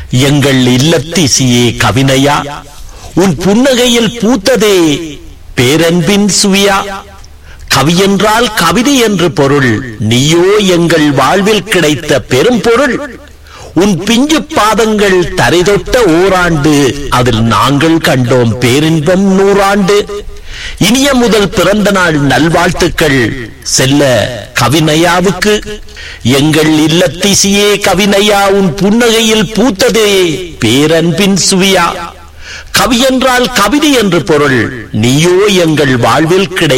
எங்கள் இல்லத்திசியே கவினையா உன் புன்னகையில் பூத்ததே பேரன்பின் சுவியா கவி என்றால் கவிதை என்று பொருள் நீயோ எங்கள் வாழ்வில் கிடைத்த பெரும் பொருள் உன் பிஞ்சு பாதங்கள் தரைதொட்ட ஓராண்டு அதில் நாங்கள் கண்டோம் பேரின்பம் நூறாண்டு இனிய முதல் பிறந்த நாள் நல்வாழ்த்துக்கள் செல்ல கவிநயாவுக்கு எங்கள் இல்லத்திசியே கவிநயா உன் புன்னகையில் பூத்ததே பேரன்பின் சுவியா கவி என்றால் கவிதை என்று பொருள் நீயோ எங்கள் வாழ்வில் கிடை